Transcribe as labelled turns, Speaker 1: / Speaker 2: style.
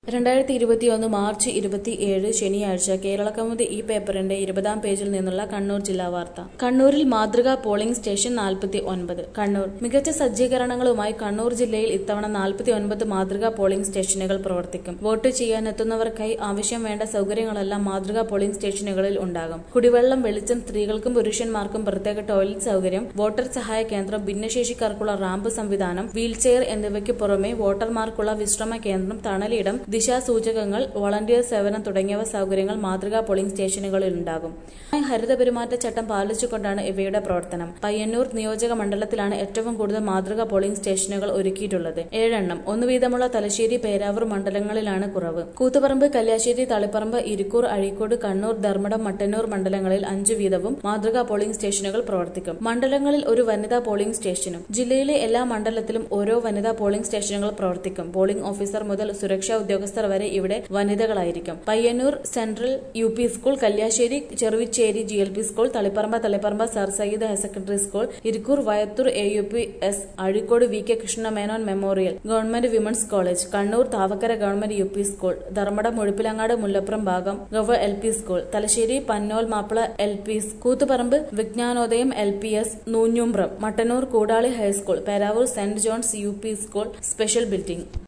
Speaker 1: രണ്ടായിരത്തി ഇരുപത്തിയൊന്ന് മാർച്ച് ഇരുപത്തിയേഴ് ശനിയാഴ്ച കേരളകൗമുദി ഈ പേപ്പറിന്റെ ഇരുപതാം പേജിൽ നിന്നുള്ള കണ്ണൂർ ജില്ലാ വാർത്ത കണ്ണൂരിൽ മാതൃകാ പോളിംഗ് സ്റ്റേഷൻ നാൽപ്പത്തി ഒൻപത് കണ്ണൂർ മികച്ച സജ്ജീകരണങ്ങളുമായി കണ്ണൂർ ജില്ലയിൽ ഇത്തവണ നാൽപ്പത്തി ഒൻപത് മാതൃകാ പോളിംഗ് സ്റ്റേഷനുകൾ പ്രവർത്തിക്കും വോട്ട് ചെയ്യാനെത്തുന്നവർക്കായി ആവശ്യം വേണ്ട സൗകര്യങ്ങളെല്ലാം മാതൃകാ പോളിംഗ് സ്റ്റേഷനുകളിൽ ഉണ്ടാകും കുടിവെള്ളം വെളിച്ചം സ്ത്രീകൾക്കും പുരുഷന്മാർക്കും പ്രത്യേക ടോയ്ലറ്റ് സൗകര്യം വോട്ടർ സഹായ കേന്ദ്രം ഭിന്നശേഷിക്കാർക്കുള്ള റാമ്പ് സംവിധാനം വീൽചെയർ എന്നിവയ്ക്ക് പുറമെ വോട്ടർമാർക്കുള്ള വിശ്രമ കേന്ദ്രം തണലിടം ദിശാസൂചകങ്ങൾ വോളണ്ടിയർ സേവനം തുടങ്ങിയവ സൗകര്യങ്ങൾ മാതൃകാ പോളിംഗ് സ്റ്റേഷനുകളിൽ ഉണ്ടാകും ഹരിത പെരുമാറ്റച്ചട്ടം പാലിച്ചുകൊണ്ടാണ് ഇവയുടെ പ്രവർത്തനം പയ്യന്നൂർ നിയോജക മണ്ഡലത്തിലാണ് ഏറ്റവും കൂടുതൽ മാതൃകാ പോളിംഗ് സ്റ്റേഷനുകൾ ഒരുക്കിയിട്ടുള്ളത് ഏഴെണ്ണം ഒന്ന് വീതമുള്ള തലശ്ശേരി പേരാവൂർ മണ്ഡലങ്ങളിലാണ് കുറവ് കൂത്തുപറമ്പ് കല്യാശ്ശേരി തളിപ്പറമ്പ് ഇരിക്കൂർ അഴീക്കോട് കണ്ണൂർ ധർമ്മടം മട്ടന്നൂർ മണ്ഡലങ്ങളിൽ അഞ്ചു വീതവും മാതൃകാ പോളിംഗ് സ്റ്റേഷനുകൾ പ്രവർത്തിക്കും മണ്ഡലങ്ങളിൽ ഒരു വനിതാ പോളിംഗ് സ്റ്റേഷനും ജില്ലയിലെ എല്ലാ മണ്ഡലത്തിലും ഓരോ വനിതാ പോളിംഗ് സ്റ്റേഷനുകൾ പ്രവർത്തിക്കും പോളിംഗ് ഓഫീസർ മുതൽ സുരക്ഷാ ഉദ്യോഗസ്ഥർ വരെ ഇവിടെ വനിതകളായിരിക്കും Payyanur central U P school Kalliasseri Cheruvicheri G L P school Taliparamba Taliparamba sir Syed higher secondary school Irikkur Vayathur A U P S Azhikode V K Krishna Menon memorial government women's college Kannur Thavakkara government U P school Dharmadam Muzhappilangad Mullappuram ഭാഗം ഗവ L P school Thalassery Pannol Mappila L P Koothuparamba Vijnanodayam L P S Noonjumbram Mattannur Koodali high school Peravoor saint John's U P school special building